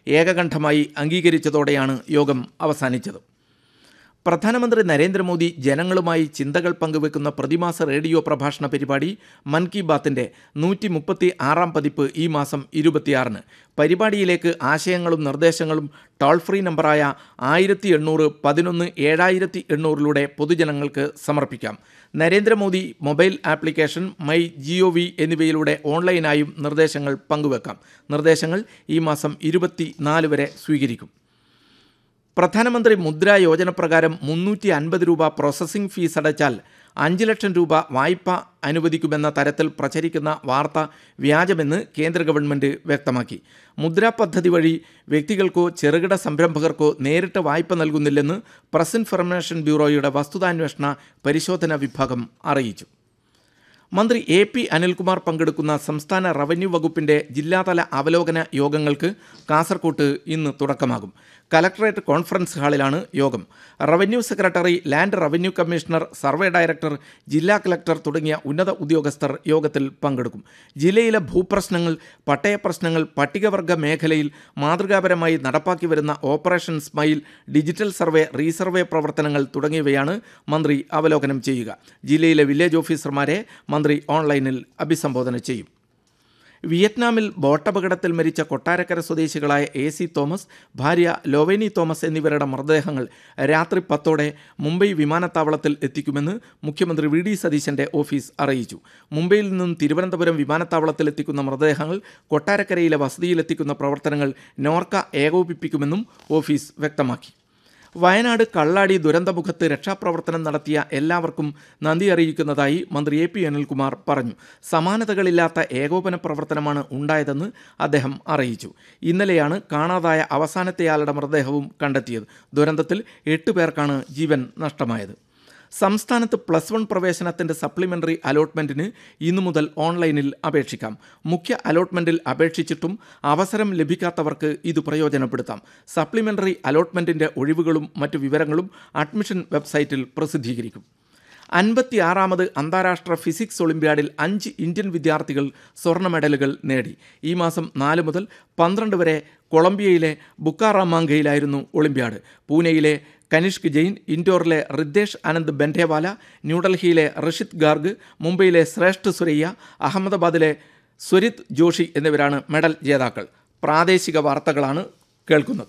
ഏകകണ്ഠമായി അംഗീകരിച്ചതോടെയാണ് യോഗം അവസാനിച്ചത് പ്രധാനമന്ത്രി നരേന്ദ്രമോദി ജനങ്ങളുമായി ചിന്തകൾ പങ്കുവെക്കുന്ന പ്രതിമാസ റേഡിയോ പ്രഭാഷണ പരിപാടി മൻ കി ബാത്തിന്റെ നൂറ്റി മുപ്പത്തി ആറാം പതിപ്പ് ഈ മാസം ഇരുപത്തിയാറിന് പരിപാടിയിലേക്ക് ആശയങ്ങളും നിർദ്ദേശങ്ങളും ടോൾ ഫ്രീ നമ്പറായ ആയിരത്തി എണ്ണൂറ് പതിനൊന്ന് ഏഴായിരത്തി എണ്ണൂറിലൂടെ പൊതുജനങ്ങൾക്ക് സമർപ്പിക്കാം Narendra Modi mobile application my G O V എന്നിവയിലൂടെ ഓൺലൈനായും നിർദ്ദേശങ്ങൾ പങ്കുവെക്കാം നിർദ്ദേശങ്ങൾ ഈ മാസം ഇരുപത്തി നാല് വരെ സ്വീകരിക്കും പ്രധാനമന്ത്രി മുദ്ര യോജന പ്രകാരം മുന്നൂറ്റി അൻപത് രൂപ പ്രോസസ്സിംഗ് ഫീസ് അടച്ചാൽ അഞ്ച് ലക്ഷം രൂപ വായ്പ അനുവദിക്കുമെന്ന തരത്തിൽ പ്രചരിക്കുന്ന വാർത്ത വ്യാജമെന്ന് കേന്ദ്ര ഗവൺമെൻറ് വ്യക്തമാക്കി മുദ്ര പദ്ധതി വഴി വ്യക്തികൾക്കോ ചെറുകിട സംരംഭകർക്കോ നേരിട്ട് വായ്പ നൽകുന്നില്ലെന്ന് പ്രസ് ഇൻഫർമേഷൻ ബ്യൂറോയുടെ വസ്തുതാന്വേഷണ പരിശോധന വിഭാഗം അറിയിച്ചു മന്ത്രി എ പി അനിൽകുമാർ പങ്കെടുക്കുന്ന സംസ്ഥാന റവന്യൂ വകുപ്പിന്റെ ജില്ലാതല അവലോകന യോഗങ്ങൾക്ക് കാസർകോട്ട് ഇന്ന് തുടക്കമാകും കലക്ടറേറ്റ് കോൺഫറൻസ് ഹാളിലാണ് യോഗം revenue secretary land revenue commissioner survey director ജില്ലാ കലക്ടർ തുടങ്ങിയ ഉന്നത ഉദ്യോഗസ്ഥർ യോഗത്തിൽ പങ്കെടുക്കും ജില്ലയിലെ ഭൂപ്രശ്നങ്ങൾ പട്ടയ പ്രശ്നങ്ങൾ പട്ടികവർഗ മേഖലയിൽ മാതൃകാപരമായി നടപ്പാക്കി വരുന്ന operation smile digital survey resurvey പ്രവർത്തനങ്ങൾ തുടങ്ങിയവയാണ് മന്ത്രി അവലോകനം ചെയ്യുക ജില്ലയിലെ വില്ലേജ് ഓഫീസർമാരെ മന്ത്രി ഓൺലൈനിൽ അഭിസംബോധന ചെയ്യും വിയറ്റ്നാമിൽ ബോട്ടപകടത്തിൽ മരിച്ച കൊട്ടാരക്കര സ്വദേശികളായ എ സി തോമസ് ഭാര്യ ലോവേനി തോമസ് എന്നിവരുടെ മൃതദേഹങ്ങൾ രാത്രി പത്തോടെ മുംബൈ വിമാനത്താവളത്തിൽ എത്തിക്കുമെന്ന് മുഖ്യമന്ത്രി വി ഡി സതീശന്റെ ഓഫീസ് അറിയിച്ചു മുംബൈയിൽ നിന്നും തിരുവനന്തപുരം വിമാനത്താവളത്തിൽ എത്തിക്കുന്ന മൃതദേഹങ്ങൾ കൊട്ടാരക്കരയിലെ വസതിയിലെത്തിക്കുന്ന പ്രവർത്തനങ്ങൾ നോർക്ക ഏകോപിപ്പിക്കുമെന്നും ഓഫീസ് വ്യക്തമാക്കി വയനാട് കള്ളാടി ദുരന്തമുഖത്ത് രക്ഷാപ്രവർത്തനം നടത്തിയ എല്ലാവർക്കും നന്ദി അറിയിക്കുന്നതായി മന്ത്രി എ പി അനിൽകുമാർ പറഞ്ഞു സമാനതകളില്ലാത്ത ഏകോപന പ്രവർത്തനമാണ് ഉണ്ടായതെന്ന് അദ്ദേഹം അറിയിച്ചു ഇന്നലെയാണ് കാണാതായ അവസാനത്തെയാളുടെ മൃതദേഹവും കണ്ടെത്തിയത് ദുരന്തത്തിൽ എട്ട് പേർക്കാണ് ജീവൻ നഷ്ടമായത് സംസ്ഥാനത്ത് പ്ലസ് വൺ പ്രവേശനത്തിന്റെ സപ്ലിമെന്ററി അലോട്ട്മെന്റിന് ഇന്നു മുതൽ ഓൺലൈനിൽ അപേക്ഷിക്കാം മുഖ്യ അലോട്ട്മെന്റിൽ അപേക്ഷിച്ചിട്ടും അവസരം ലഭിക്കാത്തവർക്ക് ഇത് പ്രയോജനപ്പെടുത്താം സപ്ലിമെന്ററി അലോട്ട്മെന്റിന്റെ ഒഴിവുകളും മറ്റു വിവരങ്ങളും അഡ്മിഷൻ വെബ്സൈറ്റിൽ പ്രസിദ്ധീകരിക്കും അൻപത്തിയാറാമത് അന്താരാഷ്ട്ര ഫിസിക്സ് ഒളിമ്പ്യാഡിൽ അഞ്ച് ഇന്ത്യൻ വിദ്യാർത്ഥികൾ സ്വർണ്ണ മെഡലുകൾ നേടി ഈ മാസം നാല് മുതൽ പന്ത്രണ്ട് വരെ കൊളംബിയയിലെ ബുക്കാറാമാങ്കയിലായിരുന്നു ഒളിമ്പ്യാഡ് പൂനെയിലെ കനിഷ്ക് ജെയിൻ ഇൻഡോറിലെ റിദ്ദേശ് ആനന്ദ് ബെൻഡേവാല ന്യൂഡൽഹിയിലെ റഷിദ് ഗാർഗ് മുംബൈയിലെ ശ്രേഷ്ഠ സുരയ്യ അഹമ്മദാബാദിലെ സ്വരിത് ജോഷി എന്നിവരാണ് മെഡൽ ജേതാക്കൾ പ്രാദേശിക വാർത്തകളാണ് കേൾക്കുന്നത്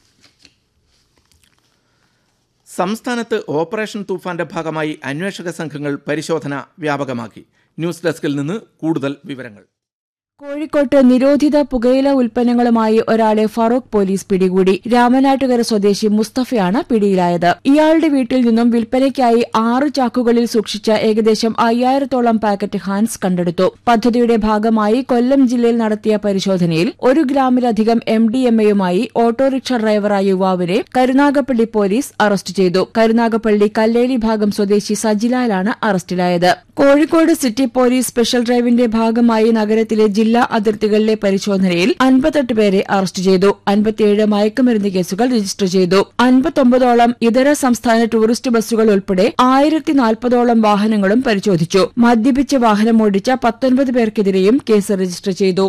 സംസ്ഥാനത്ത് ഓപ്പറേഷൻ തൂഫാന്റെ ഭാഗമായി അന്വേഷക സംഘങ്ങൾ പരിശോധന വ്യാപകമാക്കി ന്യൂസ് ഡെസ്കിൽ നിന്ന് കൂടുതൽ വിവരങ്ങൾ കോഴിക്കോട്ട് നിരോധിത പുകയില ഉൽപ്പന്നങ്ങളുമായി ഒരാളെ ഫറൂഖ് പോലീസ് പിടികൂടി രാമനാട്ടുകര സ്വദേശി മുസ്തഫയാണ് പിടിയിലായത് ഇയാളുടെ വീട്ടിൽ നിന്നും വിൽപ്പനയ്ക്കായി ആറ് ചാക്കുകളിൽ സൂക്ഷിച്ച ഏകദേശം അയ്യായിരത്തോളം പാക്കറ്റ് ഹാൻസ് കണ്ടെടുത്തു പദ്ധതിയുടെ ഭാഗമായി കൊല്ലം ജില്ലയിൽ നടത്തിയ പരിശോധനയിൽ ഒരു ഗ്രാമിലധികം എം ഡി എം എയുമായി ഓട്ടോറിക്ഷ ഡ്രൈവറായ യുവാവിനെ കരുനാഗപ്പള്ളി പോലീസ് അറസ്റ്റ് ചെയ്തു കരുനാഗപ്പള്ളി കല്ലേലി ഭാഗം സ്വദേശി സജിലാലാണ് അറസ്റ്റിലായത് കോഴിക്കോട് സിറ്റി പോലീസ് സ്പെഷ്യൽ ഡ്രൈവിന്റെ ഭാഗമായി നഗരത്തിലെ ജില്ലാ അതിർത്തികളിലെ പരിശോധനയിൽ അൻപത്തെട്ട് പേരെ അറസ്റ്റ് ചെയ്തു അൻപത്തിയേഴ് മയക്കുമരുന്ന് കേസുകൾ രജിസ്റ്റർ ചെയ്തു അൻപത്തൊമ്പതോളം ഇതര സംസ്ഥാന ടൂറിസ്റ്റ് ബസ്സുകൾ ഉൾപ്പെടെ ആയിരത്തി നാൽപ്പതോളം വാഹനങ്ങളും പരിശോധിച്ചു മദ്യപിച്ച് വാഹനമോടിച്ച പത്തൊൻപത് പേർക്കെതിരെയും കേസ് രജിസ്റ്റർ ചെയ്തു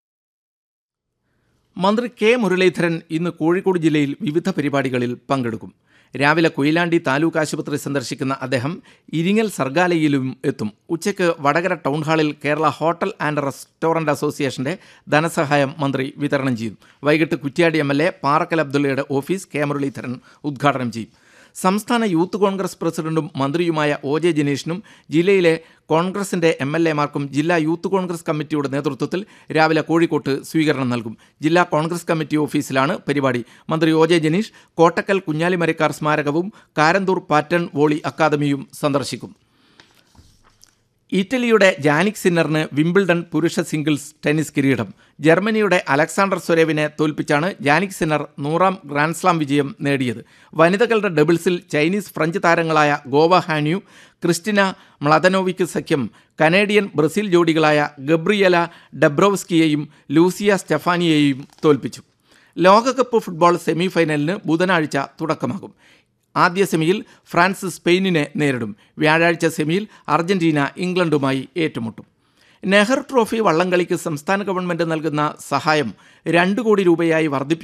മന്ത്രി കെ മുരളീധരൻ ഇന്ന് കോഴിക്കോട് ജില്ലയിൽ വിവിധ പരിപാടികളിൽ പങ്കെടുക്കും രാവിലെ കൊയിലാണ്ടി താലൂക്ക് ആശുപത്രി സന്ദർശിക്കുന്ന അദ്ദേഹം ഇരിങ്ങൽ സർഗാലയിലും എത്തും ഉച്ചയ്ക്ക് വടകര ടൗൺ ഹാളിൽ കേരള ഹോട്ടൽ ആൻഡ് റെസ്റ്റോറന്റ് അസോസിയേഷന്റെ ധനസഹായം മന്ത്രി വിതരണം ചെയ്യും വൈകിട്ട് Kuttiadi M L A Parakkal അബ്ദുള്ളയുടെ ഓഫീസ് കെ മുരളീധരൻ ഉദ്ഘാടനം ചെയ്യും സംസ്ഥാന യൂത്ത് കോൺഗ്രസ് പ്രസിഡന്റും മന്ത്രിയുമായ ഒ ജെ ജനീഷിനും ജില്ലയിലെ കോൺഗ്രസിന്റെ എം എൽ എമാർക്കും ജില്ലാ യൂത്ത് കോൺഗ്രസ് കമ്മിറ്റിയുടെ നേതൃത്വത്തിൽ രാവിലെ കോഴിക്കോട്ട് സ്വീകരണം നൽകും ജില്ലാ കോൺഗ്രസ് കമ്മിറ്റി ഓഫീസിലാണ് പരിപാടി മന്ത്രി ഒ ജെ ജനീഷ് കോട്ടക്കൽ കുഞ്ഞാലിമരക്കാർ സ്മാരകവും കാരന്തൂർ പാറ്റേൺ വോളി അക്കാദമിയും സന്ദർശിക്കും ഇറ്റലിയുടെ ജാനിക് സിന്നറിന് വിംബിൾഡൺ പുരുഷ സിംഗിൾസ് ടെന്നീസ് കിരീടം ജർമ്മനിയുടെ അലക്സാണ്ടർ സ്വരേവിനെ തോൽപ്പിച്ചാണ് ജാനിക് സിന്നർ നൂറാം ഗ്രാൻഡ്സ്ലാം വിജയം നേടിയത് വനിതകളുടെ ഡബിൾസിൽ ചൈനീസ് ഫ്രഞ്ച് താരങ്ങളായ ഗോവ ഹാന്യു ക്രിസ്റ്റിന മ്ലതനോവിക്ക് സഖ്യം കനേഡിയൻ ബ്രസീൽ ജോഡികളായ ഗബ്രിയല ഡബ്രോവ്സ്കിയെയും ലൂസിയ സ്റ്റെഫാനിയെയും തോൽപ്പിച്ചു ലോകകപ്പ് ഫുട്ബോൾ സെമിഫൈനലിന് ബുധനാഴ്ച തുടക്കമാകും ആദ്യ സെമിയിൽ ഫ്രാൻസ് സ്പെയിനിനെ നേരിടും വ്യാഴാഴ്ച സെമിയിൽ അർജന്റീന ഇംഗ്ലണ്ടുമായി ഏറ്റുമുട്ടും നെഹ്റു ട്രോഫി വള്ളംകളിക്ക് സംസ്ഥാന ഗവൺമെന്റ് നൽകുന്ന സഹായം രണ്ട് കോടി രൂപയായി വർദ്ധിപ്പിക്കും